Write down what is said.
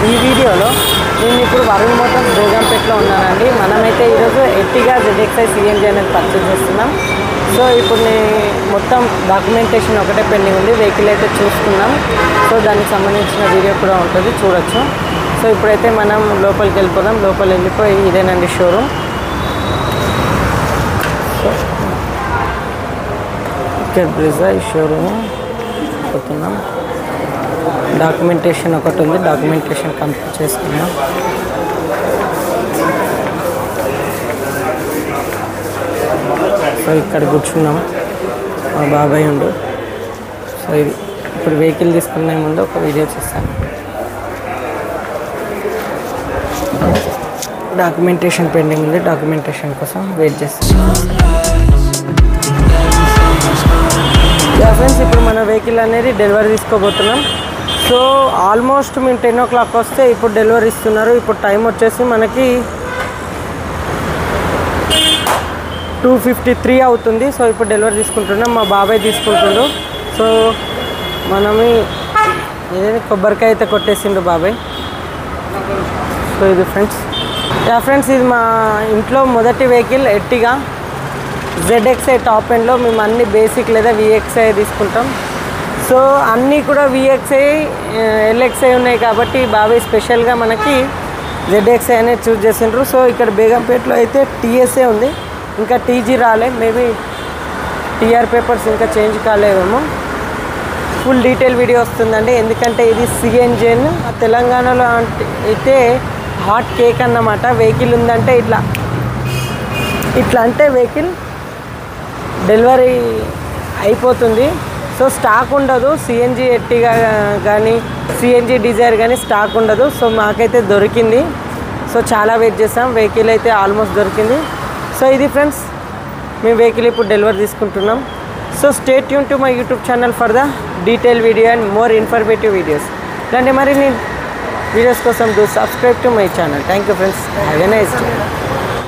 ఈ వీడియోలో నేను ఇప్పుడు వరుణ్ మోటార్స్ బేగంపేటలో ఉన్నానండి మనమైతే ఈరోజు ఎట్టిగా జెడ్ఎక్స్ఐ సిఎన్జీ అనేది పర్చేస్ చేస్తున్నాం సో ఇప్పుడు నేను మొత్తం డాక్యుమెంటేషన్ ఒకటే పెండింగ్ ఉంది వెహికల్ అయితే చూసుకున్నాం సో దానికి సంబంధించిన వీడియో కూడా ఉంటుంది చూడొచ్చు సో ఇప్పుడైతే మనం లోపలికి వెళ్ళిపోదాం లోపల వెళ్ళిపోయి ఇదేనండి షోరూమ్ సో ఇక్కడ బ్రిజా ఈ షోరూమ్ పోతున్నాం డాక్యుమెంటేషన్ ఒకటి ఉంది డాక్యుమెంటేషన్ కంప్లీట్ చేసుకున్నాం సో ఇక్కడ కూర్చున్నాం మా బాబాయ్ ఉండు సో ఇది ఇప్పుడు వెహికల్ తీసుకునే ముందు ఒక వీడియో చేస్తాను డాక్యుమెంటేషన్ పెండింగ్ ఉంది డాక్యుమెంటేషన్ కోసం వెయిట్ చేస్తాను యా ఫ్రెండ్స్ ఇప్పుడు మన వెహికల్ అనేది డెలివరీ తీసుకోబోతున్నాం సో ఆల్మోస్ట్ మేము టెన్ ఓ క్లాక్ వస్తే ఇప్పుడు డెలివరీ ఇస్తున్నారు ఇప్పుడు టైం వచ్చేసి మనకి టూ ఫిఫ్టీ త్రీ అవుతుంది సో ఇప్పుడు డెలివరీ తీసుకుంటున్నాం మా బాబాయ్ తీసుకుంటుండు సో మనమి ఏదైనా కొబ్బరికాయ అయితే కొట్టేసిండు బాబాయ్ సో ఇది ఫ్రెండ్స్ యా ఫ్రెండ్స్ ఇది మా ఇంట్లో మొదటి వెహికల్ ఎట్టిగా జెడ్ఎక్స్ఐ టాప్ ఎండ్లో మేము అన్ని బేసిక్ లేదా విఎక్స్ఐ తీసుకుంటాం సో అన్నీ కూడా విఎక్స్ఐ ఎల్ఎక్స్ఐ ఉన్నాయి కాబట్టి బాబాయ్ స్పెషల్గా మనకి జెడ్ఎక్స్ఐ అనేది చూస్ చేసిండ్రు సో ఇక్కడ బేగంపేటలో అయితే టీఎస్ఏ ఉంది ఇంకా టీజీ రాలే మేబీ టీఆర్ పేపర్స్ ఇంకా చేంజ్ కాలేవేమో ఫుల్ డీటెయిల్ వీడియో వస్తుందండి ఎందుకంటే ఇది సిఎన్జిన్ తెలంగాణలో అంటే అయితే హాట్ కేక్ అన్నమాట వెహికల్ ఉందంటే ఇట్లా ఇట్లా అంటే వెహికల్ డెలివరీ అయిపోతుంది సో స్టాక్ ఉండదు సిఎన్జి ఎట్టిగా కానీ సిఎన్జి డిజైర్ కానీ స్టాక్ ఉండదు సో మాకైతే దొరికింది సో చాలా వెయిట్ చేసాం వెహికల్ అయితే ఆల్మోస్ట్ దొరికింది సో ఇది ఫ్రెండ్స్ మేము వెహికల్ ఇప్పుడు డెలివరీ తీసుకుంటున్నాం so stay tune to my YouTube channel for the detail video and more informative videos ఇలాంటి మరిన్ని వీడియోస్ కోసం do subscribe to my channel thank you friends have a nice day